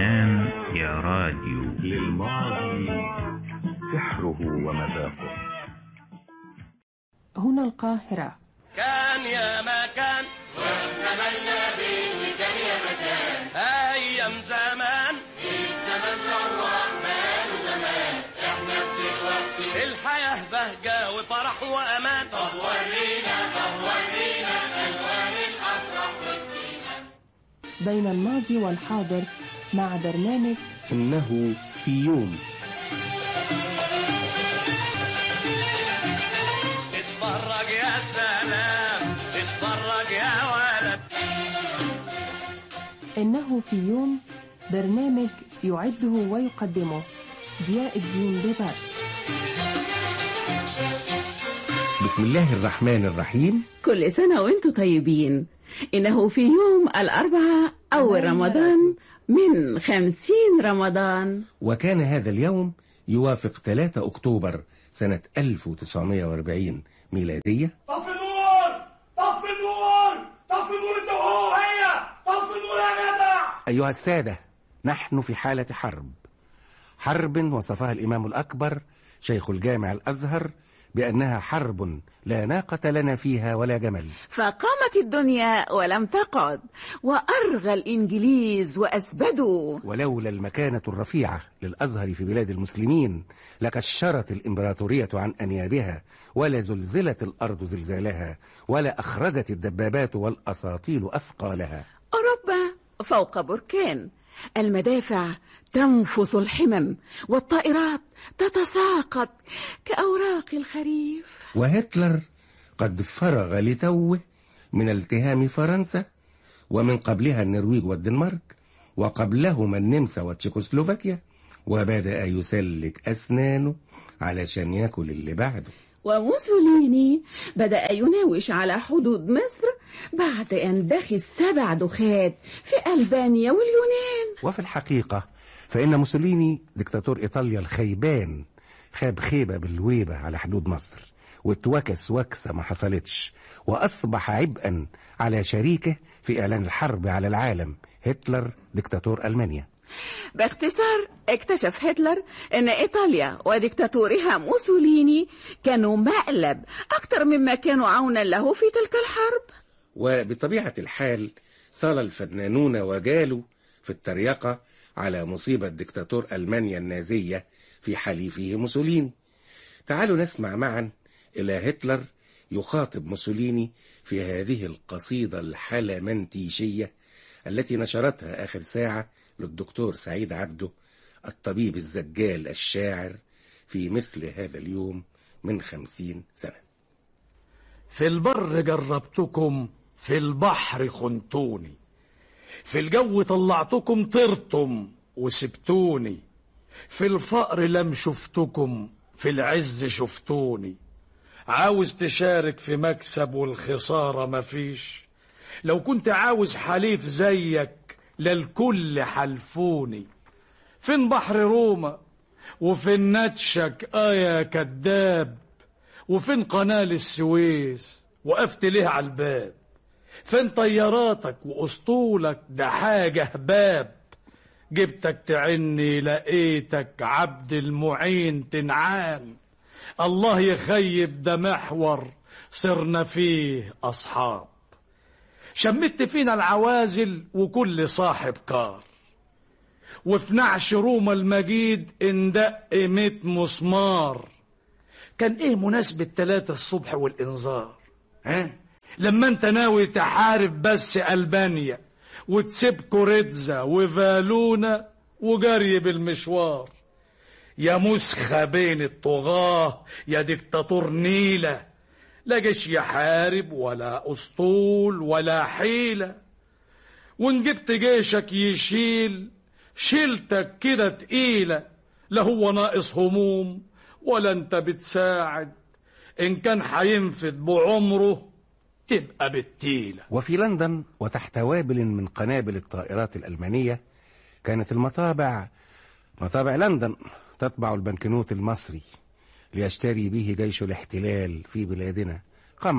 زمان يا راديو للماضي سحره ومذاقه هنا القاهرة كان يا ما كان واتمنى به كان يا مكان ايام زمان الزمن طلع ماله زمان احنا دلوقتي الحياة بهجة وفرح وامان طب ورينا طب ورينا الوان الافراح والزينه بين الماضي والحاضر مع برنامج إنه في يوم اتفرج يا سلام اتفرج يا ولد إنه في يوم برنامج يعده ويقدمه ضياء الدين بباس بسم الله الرحمن الرحيم كل سنة وانتم طيبين إنه في يوم الأربعاء أول رمضان من خمسين رمضان وكان هذا اليوم يوافق 3 أكتوبر سنة 1940 ميلادية طفي النور طفي النور طفي النور انت وهو هي طفي النور يا جدع أيها السادة نحن في حالة حرب حرب وصفها الإمام الأكبر شيخ الجامع الأزهر بأنها حرب لا ناقة لنا فيها ولا جمل فقامت الدنيا ولم تقعد وأرغى الإنجليز وأسبدوا ولولا المكانة الرفيعة للأزهر في بلاد المسلمين لكشرت الإمبراطورية عن أنيابها ولا زلزلت الأرض زلزالها ولا أخرجت الدبابات والأساطيل أثقالها أوروبا فوق بركان المدافع تنفث الحمم والطائرات تتساقط كأوراق الخريف وهتلر قد فرغ لتوه من التهام فرنسا ومن قبلها النرويج والدنمارك وقبلهما النمسا وتشيكوسلوفاكيا وبدأ يسلك أسنانه علشان ياكل اللي بعده وموسوليني بدأ يناوش على حدود مصر بعد أن دخل سبع دخات في ألبانيا واليونان وفي الحقيقة فإن موسوليني دكتاتور إيطاليا الخيبان خاب خيبة بالويبة على حدود مصر واتوكس وكسة ما حصلتش وأصبح عبئا على شريكه في إعلان الحرب على العالم هتلر دكتاتور ألمانيا باختصار اكتشف هتلر ان ايطاليا وديكتاتورها موسوليني كانوا مقلب اكتر مما كانوا عونا له في تلك الحرب وبطبيعة الحال صال الفنانون وجالوا في التريقة على مصيبة دكتاتور ألمانيا النازية في حليفه موسوليني تعالوا نسمع معا إلى هتلر يخاطب موسوليني في هذه القصيدة الحلمنتيشية التي نشرتها آخر ساعة للدكتور سعيد عبده الطبيب الزجال الشاعر في مثل هذا اليوم من خمسين سنة في البر جربتكم في البحر خنتوني في الجو طلعتكم طرتم وسبتوني في الفقر لم شفتكم في العز شفتوني عاوز تشارك في مكسب والخسارة مفيش لو كنت عاوز حليف زيك للكل حلفوني فين بحر روما وفين نتشك آه يا كداب وفين قناة السويس وقفت ليه على الباب فين طياراتك واسطولك ده حاجة هباب جبتك تعني لقيتك عبد المعين تنعان الله يخيب ده محور صرنا فيه أصحاب شمت فينا العوازل وكل صاحب كار وفي نعش روما المجيد اندق ميت مسمار كان ايه مناسبة تلاتة الصبح والانذار ها لما انت ناوي تحارب بس ألبانيا وتسيب كوريتزا وفالونا وجري بالمشوار يا مسخة بين الطغاة يا دكتاتور نيلة لا جيش يحارب ولا أسطول ولا حيلة وإن جبت جيشك يشيل شيلتك كده تقيلة لا هو ناقص هموم ولا انت بتساعد إن كان هينفد بعمره تبقى بالتيلة وفي لندن وتحت وابل من قنابل الطائرات الألمانية كانت المطابع مطابع لندن تطبع البنكنوت المصري ليشتري به جيش الاحتلال في بلادنا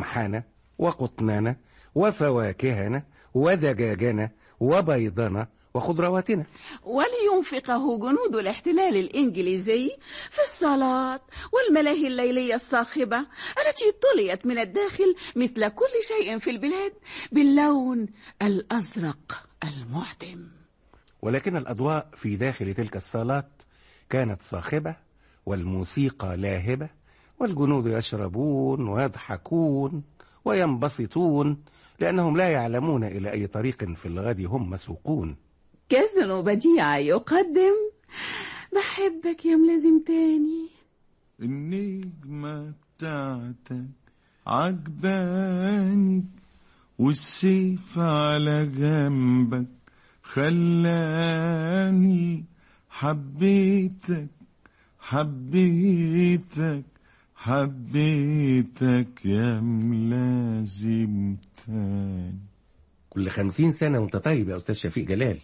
قمحنا وقطننا وفواكهنا ودجاجنا وبيضنا وخضرواتنا ولينفقه جنود الاحتلال الإنجليزي في الصلاة والملاهي الليلية الصاخبة التي طليت من الداخل مثل كل شيء في البلاد باللون الأزرق المعدم ولكن الأضواء في داخل تلك الصالات كانت صاخبة والموسيقى لاهبة والجنود يشربون ويضحكون وينبسطون لأنهم لا يعلمون إلى أي طريق في الغد هم مسوقون كازينو بديع يقدم بحبك يا ملازم تاني النجمة بتاعتك عجباني والسيف على جنبك خلاني حبيتك حبيتك حبيتك يا ملازم تاني كل خمسين سنة وانت طيب يا أستاذ شفيق جلال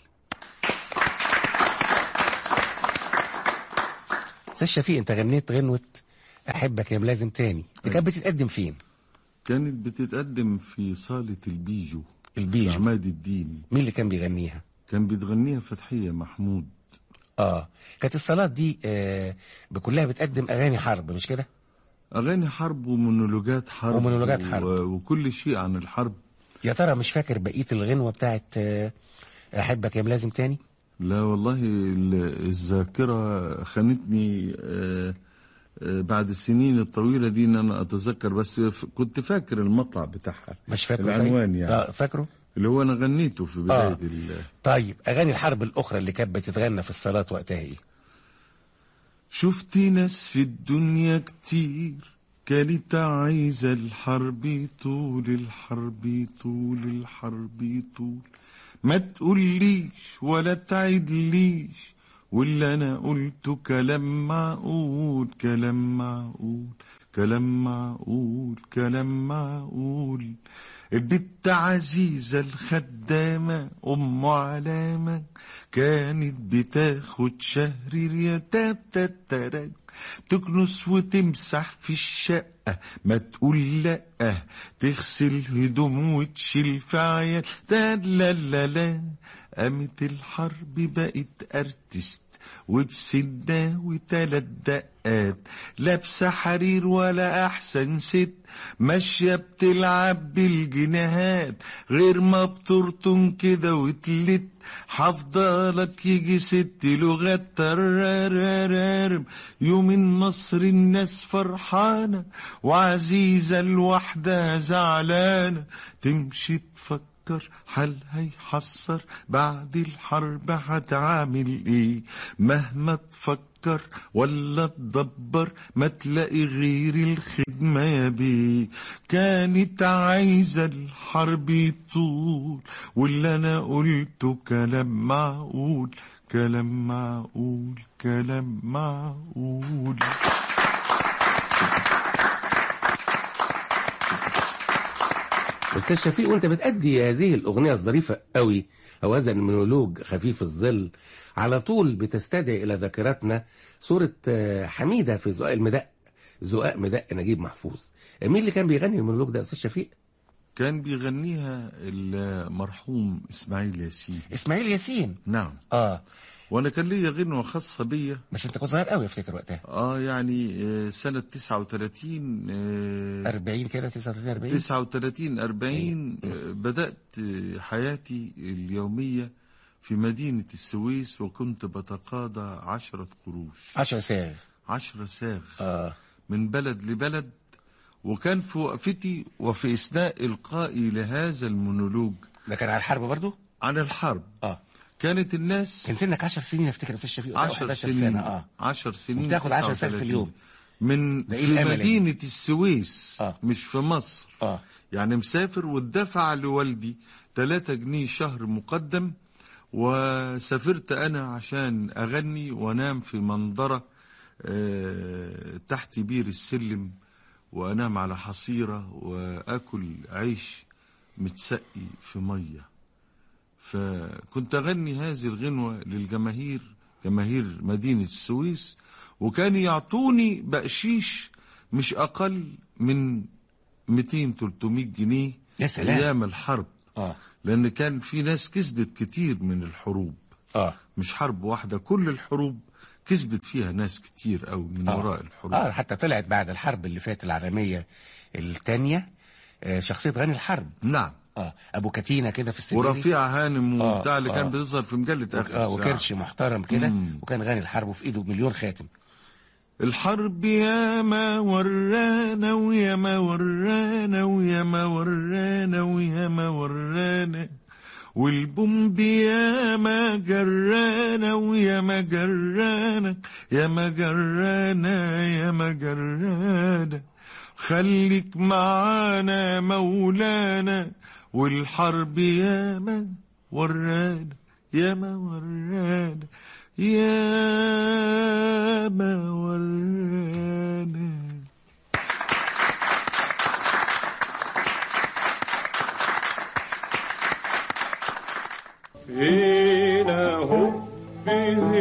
أستاذ شفيق انت غنيت غنوة أحبك يا ملازم تاني دي كانت بتتقدم فين؟ كانت بتتقدم في صالة البيجو في البيجو عماد الدين مين اللي كان بيغنيها؟ كان بتغنيها فتحية محمود اه كانت الصلاة دي آه بكلها بتقدم أغاني حرب مش كده؟ أغاني حرب ومونولوجات حرب ومونولوجات حرب. و... وكل شيء عن الحرب يا ترى مش فاكر بقية الغنوة بتاعت آه أحبك يا ملازم تاني؟ لا والله ال- الذاكرة خانتني آه، آه، بعد السنين الطويلة دي إن أنا أتذكر بس ف- كنت فاكر المطلع بتاعها مش فاكره العنوان طيب؟ يعني اه فاكره؟ اللي هو أنا غنيته في بداية آه. ال... طيب أغاني الحرب الأخرى اللي كانت بتتغنى في الصلاة وقتها إيه؟ شفت ناس في الدنيا كتير كانت عايزة الحرب طول الحرب طول الحرب طول ما تقوليش ولا تعدليش واللي انا قلته كلام معقول كلام معقول كلام معقول كلام معقول البت عزيزة الخدامة أم علامة كانت بتاخد شهر ريال تاتاتارا تكنس وتمسح في الشقة ما تقول لأ تغسل هدوم وتشيل في عيال دا لا لا لا قامت الحرب بقت ارتست وبسنة وتلات دقات لابسة حرير ولا أحسن ست ماشية بتلعب بالجنيهات غير ما بترطم كده وتلت حافظالك يجي ست لغات ترارارارم يوم النصر الناس فرحانة وعزيزة لوحدها زعلانة تمشي تفكر حالها يحسر بعد الحرب هتعمل ايه مهما تفكر ولا تدبر ما تلاقي غير الخدمة يا بيه كانت عايزة الحرب طول واللي انا قلته كلام معقول كلام معقول كلام معقول أستاذ شفيق وأنت بتأدي هذه الأغنية الظريفة قوي أو هذا المونولوج خفيف الظل على طول بتستدعي إلى ذاكرتنا صورة آه، حميدة في زقاق المدق زقاق مدق نجيب محفوظ مين اللي كان بيغني المونولوج ده يا أستاذ شفيق؟ كان بيغنيها المرحوم اسماعيل ياسين إسماعيل ياسين نعم آه وانا كان ليا غنوه خاصه بيا بس أنت كنت صغير قوي أفتكر وقتها اه يعني آه، سنه 39 آه، 40 كده 39 40 39 40 آه، بدات آه، حياتي اليوميه في مدينه السويس وكنت بتقاضى عشرة قروش 10 ساعة عشرة ساغ آه من بلد لبلد وكان في وقفتي وفي اثناء القائي لهذا المونولوج ده كان على الحرب برضو؟ عن الحرب آه كانت الناس كان سنك 10 سنين أفتكر يا أستاذ شفيق أو عشر 11 سنين سنة آه عشر سنين وبتاخد عشر ساعات في 39. اليوم. من ده إيه في الأمل مدينة السويس آه. مش في مصر آه يعني مسافر واتدفع لوالدي 3 جنيه شهر مقدم وسافرت أنا عشان أغني وأنام في منظرة آه، تحت بير السلم وأنام على حصيرة وأكل عيش متسقي في مية فكنت أغني هذه الغنوة للجماهير جماهير مدينة السويس وكان يعطوني بقشيش مش أقل من 200 300 جنيه يا سلام. أيام الحرب اه لان كان في ناس كسبت كتير من الحروب اه مش حرب واحده كل الحروب كسبت فيها ناس كتير قوي من آه. وراء الحروب اه حتى طلعت بعد الحرب اللي فاتت العالميه الثانيه آه شخصيه غني الحرب نعم اه ابو كتينه كده في السن دي. ورفيع هانم آه، وبتاع اللي آه. كان بيظهر في مجله اخر اه ساعة. وكرش محترم كده مم. وكان غني الحرب وفي ايده مليون خاتم الحرب يا ما ورانا ويا ما ورانا ويا ما ورانا ويا ما ورانا والبومب يا ما جرانا ويا ما جرانا يا ما جرانا يا ما جرانا خليك معانا مولانا والحرب يا ما ورانا يا ما ورانا يا ما ورانا هنا هو هنا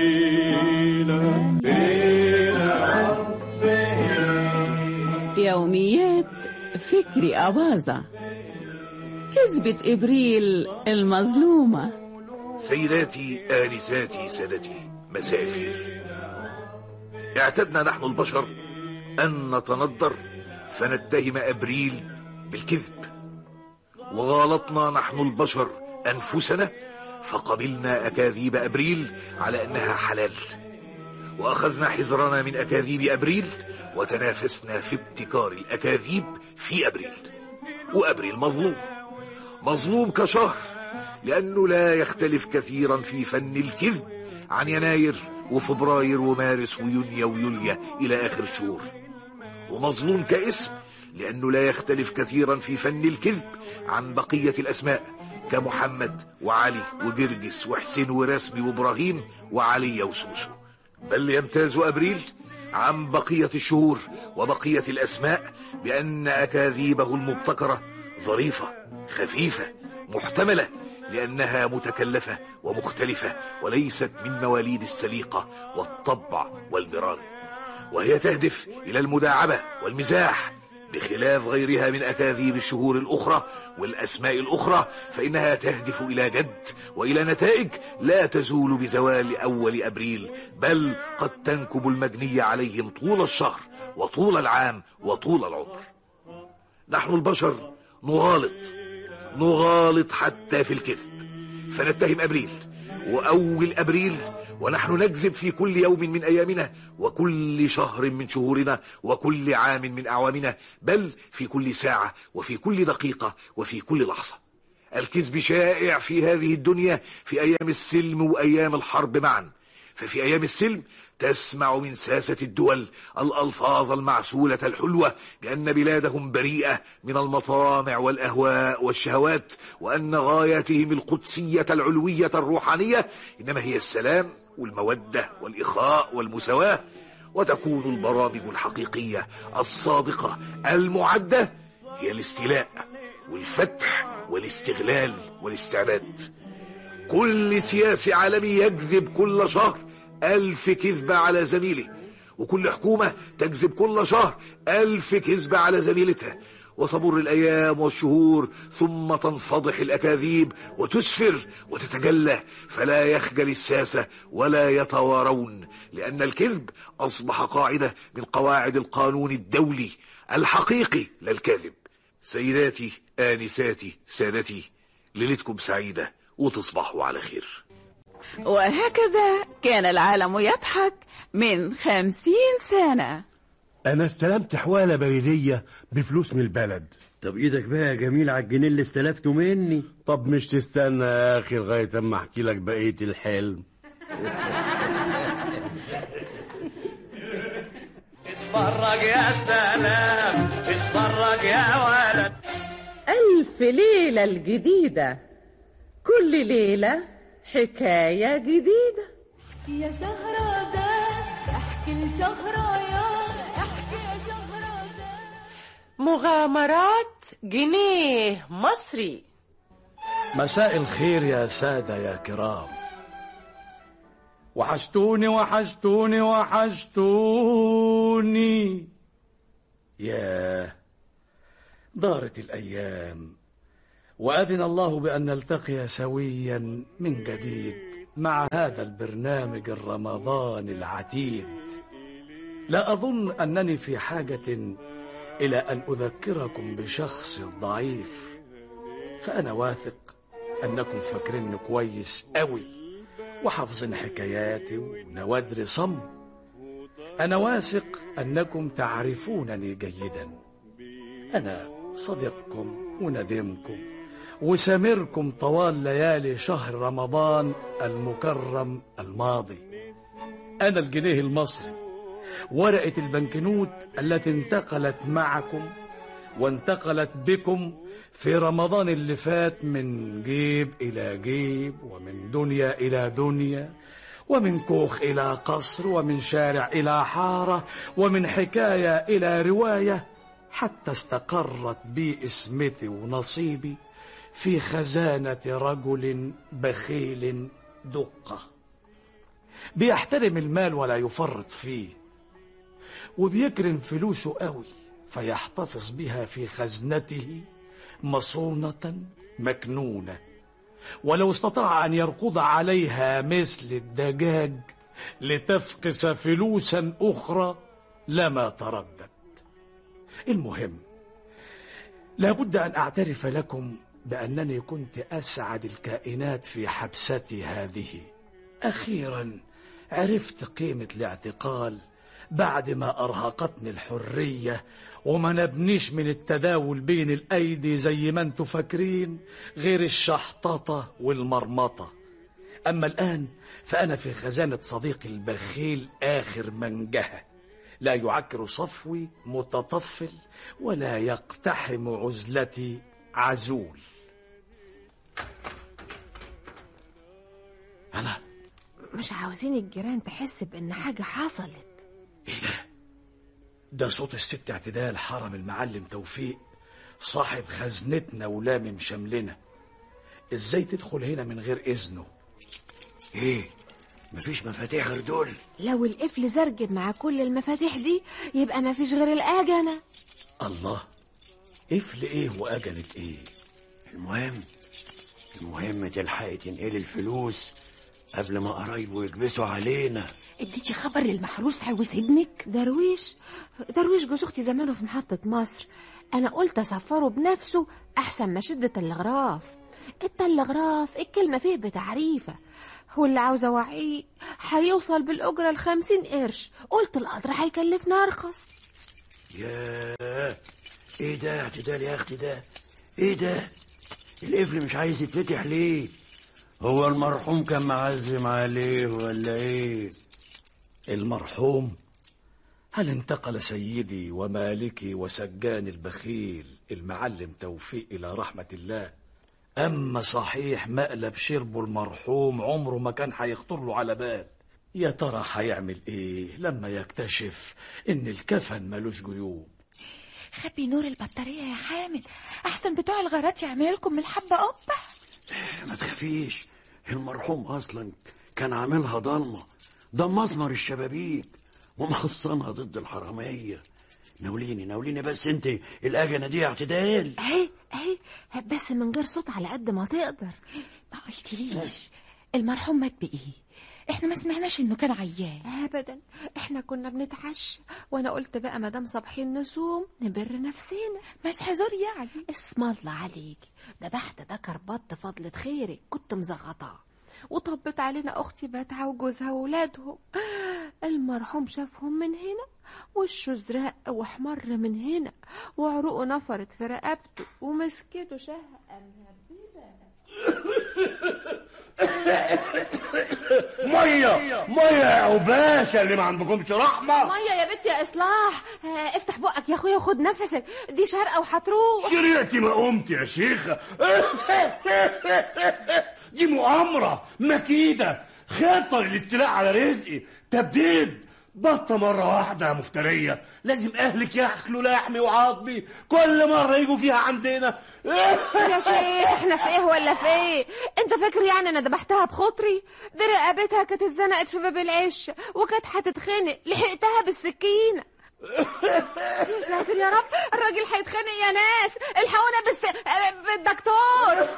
هنا يوميات فكري أباظة كذبة إبريل المظلومة سيداتي آنساتي سادتي مساء الخير اعتدنا نحن البشر أن نتندر فنتهم أبريل بالكذب وغالطنا نحن البشر أنفسنا فقبلنا أكاذيب أبريل على أنها حلال وأخذنا حذرنا من أكاذيب أبريل وتنافسنا في ابتكار الأكاذيب في أبريل وأبريل مظلوم مظلوم كشهر لأنه لا يختلف كثيرا في فن الكذب عن يناير وفبراير ومارس ويونيو ويوليا إلى آخر الشهور ومظلوم كاسم لأنه لا يختلف كثيرا في فن الكذب عن بقية الأسماء كمحمد وعلي وجرجس وحسين ورسمي وإبراهيم وعلي وسوسو بل يمتاز أبريل عن بقية الشهور وبقية الأسماء بأن أكاذيبه المبتكرة ظريفة خفيفة محتملة لأنها متكلفة ومختلفة وليست من مواليد السليقة والطبع والمران وهي تهدف إلى المداعبة والمزاح بخلاف غيرها من أكاذيب الشهور الأخرى والأسماء الأخرى فإنها تهدف إلى جد وإلى نتائج لا تزول بزوال أول أبريل بل قد تنكب المجني عليهم طول الشهر وطول العام وطول العمر نحن البشر نغالط نغالط حتى في الكذب فنتهم أبريل وأول أبريل ونحن نكذب في كل يوم من أيامنا وكل شهر من شهورنا وكل عام من أعوامنا بل في كل ساعة وفي كل دقيقة وفي كل لحظة الكذب شائع في هذه الدنيا في أيام السلم وأيام الحرب معا ففي أيام السلم تسمع من ساسة الدول الألفاظ المعسولة الحلوة بأن بلادهم بريئة من المطامع والأهواء والشهوات وأن غاياتهم القدسية العلوية الروحانية إنما هي السلام والمودة والإخاء والمساواة وتكون البرامج الحقيقية الصادقة المعدة هي الاستيلاء والفتح والاستغلال والاستعباد كل سياسي عالمي يكذب كل شهر ألف كذبة على زميله وكل حكومة تكذب كل شهر ألف كذبة على زميلتها وتمر الأيام والشهور ثم تنفضح الأكاذيب وتسفر وتتجلى فلا يخجل الساسة ولا يتوارون لأن الكذب أصبح قاعدة من قواعد القانون الدولي الحقيقي للكذب سيداتي آنساتي سادتي ليلتكم سعيدة وتصبحوا على خير وهكذا كان العالم يضحك من خمسين سنة انا استلمت حوالة بريدية بفلوس من البلد طب ايدك بقى يا جميل على الجنيه اللي استلفته مني طب مش تستنى يا اخي لغاية اما احكي لك بقية الحلم اتفرج يا سلام اتفرج يا ولد ألف ليلة الجديدة كل ليلة حكاية جديدة يا شهرزاد احكي لشهريار احكي يا شهرزاد مغامرات جنيه مصري مساء الخير يا سادة يا كرام وحشتوني وحشتوني وحشتوني ياه دارت الأيام وأذن الله بأن نلتقي سويا من جديد مع هذا البرنامج الرمضاني العتيد لا أظن أنني في حاجة إلى أن أذكركم بشخص ضعيف فأنا واثق أنكم فاكريني كويس أوي وحافظين حكاياتي ونوادر صم أنا واثق أنكم تعرفونني جيدا أنا صديقكم وندمكم وسامركم طوال ليالي شهر رمضان المكرم الماضي أنا الجنيه المصري ورقة البنكنوت التي انتقلت معكم وانتقلت بكم في رمضان اللي فات من جيب إلى جيب ومن دنيا إلى دنيا ومن كوخ إلى قصر ومن شارع إلى حارة ومن حكاية إلى رواية حتى استقرت بي اسمتي ونصيبي في خزانة رجل بخيل دقة بيحترم المال ولا يفرط فيه وبيكرم فلوسه قوي فيحتفظ بها في خزنته مصونة مكنونة ولو استطاع أن يركض عليها مثل الدجاج لتفقس فلوسا أخرى لما تردد المهم لابد أن أعترف لكم بأنني كنت أسعد الكائنات في حبستي هذه أخيرا عرفت قيمة الاعتقال بعد ما أرهقتني الحرية وما نبنيش من التداول بين الأيدي زي ما انتوا فاكرين غير الشحططة والمرمطة أما الآن فأنا في خزانة صديقي البخيل آخر منجهة لا يعكر صفوي متطفل ولا يقتحم عزلتي عزول أنا مش عاوزين الجيران تحس بان حاجة حصلت ده صوت الست اعتدال حرم المعلم توفيق صاحب خزنتنا ولامم شملنا ازاي تدخل هنا من غير اذنه ايه مفيش مفاتيح غير دول لو القفل زرجب مع كل المفاتيح دي يبقى مفيش غير الأجنة الله قفل ايه واجنة ايه المهم المهم تلحقي تنقلي الفلوس قبل ما قرايبه يكبسوا علينا اديتي خبر للمحروس عاوز ابنك درويش درويش جوز اختي زمانه في محطة مصر انا قلت اسفره بنفسه احسن ما شدة الغراف التلغراف الكلمة فيه بتعريفة واللي عاوز اوعيه هيوصل بالاجرة الخمسين قرش قلت القدر هيكلفنا ارخص ياه ايه ده اعتدال يا اختي ده ايه ده القفل مش عايز يتفتح ليه هو المرحوم كان معزم عليه ولا ايه المرحوم هل انتقل سيدي ومالكي وسجان البخيل المعلم توفيق إلى رحمة الله أما صحيح مقلب شربه المرحوم عمره ما كان هيخطر له على بال يا ترى هيعمل ايه لما يكتشف ان الكفن ملوش جيوب خبي نور البطارية يا حامد احسن بتوع الغارات يعملوا لكم الحبة قبة ما تخافيش المرحوم اصلا كان عاملها ضلمه ده مسمر الشبابيك ومحصنها ضد الحراميه ناوليني ناوليني بس انت الاجنه دي اعتدال اهي اهي بس من غير صوت على قد ما تقدر ما قلتليش المرحوم مات بايه احنا ما سمعناش انه كان عيان ابدا احنا كنا بنتعشى وانا قلت بقى مدام صابحين نصوم نبر نفسنا مسح زور يعني اسم الله عليك ده بحت ده كربط فضلة خيرك كنت مزغطاه وطبت علينا اختي بتعة وجوزها وولادهم المرحوم شافهم من هنا وشه زرق واحمر من هنا وعروقه نفرت في رقبته ومسكته شهقة مهببة ميه ميه يا عباشة اللي ما عندكمش رحمة ميه يا بنت يا اصلاح آه، افتح بقك يا اخويا وخد نفسك دي شرقه وهتروح شريعتي ما قمت يا شيخة دي مؤامرة مكيدة خطة للاستيلاء على رزقي تبديد بطة مرة واحدة يا مفترية لازم أهلك ياكلوا لحمي وعظمي كل مرة يجوا فيها عندنا يا شيخ احنا في ايه ولا في ايه انت فاكر يعني انا ذبحتها بخاطري دي رقبتها كانت اتزنقت في باب العش وكانت هتتخنق لحقتها بالسكينه يا ساتر يا رب الراجل هيتخانق يا ناس الحقونا بس بالدكتور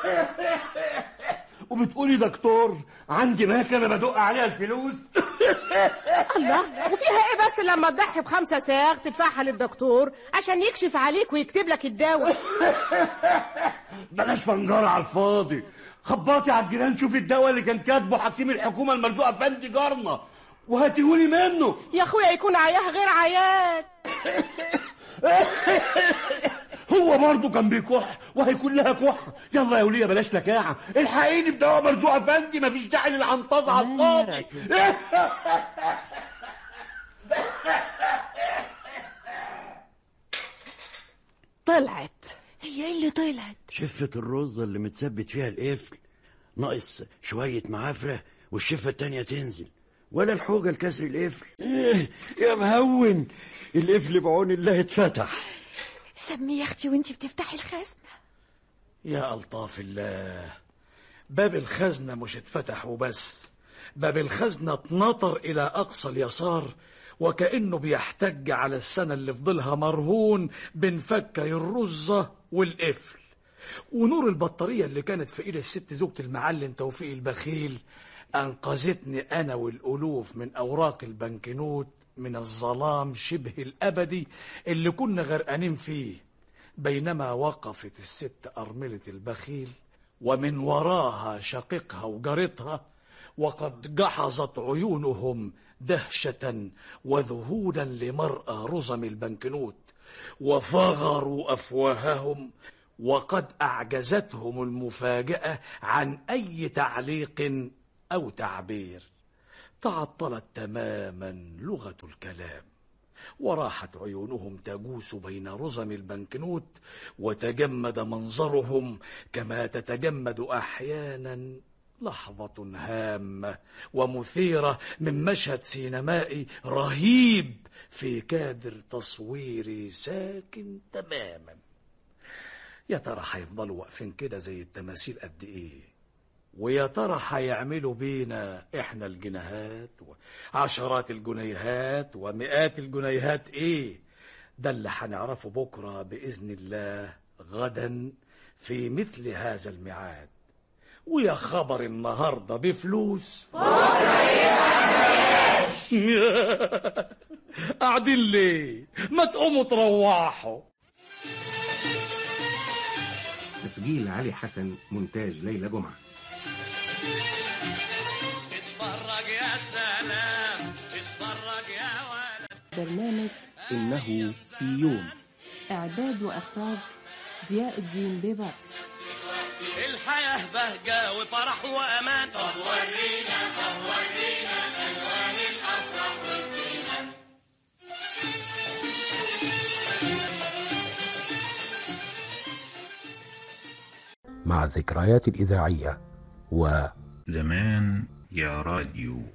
وبتقولي دكتور عندي مكنه بدق عليها الفلوس الله وفيها ايه بس لما تضحي بخمسة ساغ تدفعها للدكتور عشان يكشف عليك ويكتب لك الدواء بلاش فنجارة على الفاضي خبطي على الجيران شوفي الدواء اللي كان كاتبه حكيم الحكومه المرزوق افندي جارنا وهاتيهولي منه يا اخويا يكون عياه غير عياك هو برضه كان بيكح وهيكون لها كح يلا يا وليه بلاش لكاعه الحقيني بدواء مرزوق افندي مفيش داعي للعنطزه على الفاضي طلعت هي ايه اللي طلعت شفة الرز اللي متثبت فيها القفل ناقص شوية معافرة والشفة التانية تنزل ولا الحوجة لكسر القفل إيه يا مهون القفل بعون الله اتفتح سمي يا اختي وانتي بتفتحي الخزنة يا ألطاف الله باب الخزنة مش اتفتح وبس باب الخزنة اتنطر إلى أقصى اليسار وكأنه بيحتج على السنة اللي فضلها مرهون بين فكي الرزة والقفل ونور البطارية اللي كانت في إيد الست زوجة المعلم توفيق البخيل أنقذتني أنا والألوف من أوراق البنكنوت من الظلام شبه الأبدي اللي كنا غرقانين فيه بينما وقفت الست أرملة البخيل ومن وراها شقيقها وجارتها وقد جحظت عيونهم دهشة وذهولا لمرأى رزم البنكنوت وفغروا أفواههم وقد أعجزتهم المفاجأة عن أي تعليق أو تعبير تعطلت تماما لغة الكلام وراحت عيونهم تجوس بين رزم البنكنوت وتجمد منظرهم كما تتجمد أحيانا لحظة هامة ومثيرة من مشهد سينمائي رهيب في كادر تصويري ساكن تماما يا ترى هيفضلوا واقفين كده زي التماثيل قد ايه ويا ترى هيعملوا بينا احنا الجنيهات وعشرات الجنيهات ومئات الجنيهات ايه ده اللي هنعرفه بكره باذن الله غدا في مثل هذا الميعاد ويا خبر النهارده بفلوس قاعدين ليه ما تقوموا تروحوا تسجيل علي حسن مونتاج ليلى جمعة اتفرج يا سلام اتفرج يا ولد برنامج إنه في يوم إعداد وإخراج ضياء الدين بيبرس الحياة بهجة وفرح وأمان طب ورينا طب ورينا ألوان الأفراح والزينة مع الذكريات الإذاعية و زمان يا راديو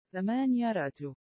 ثمانية راديو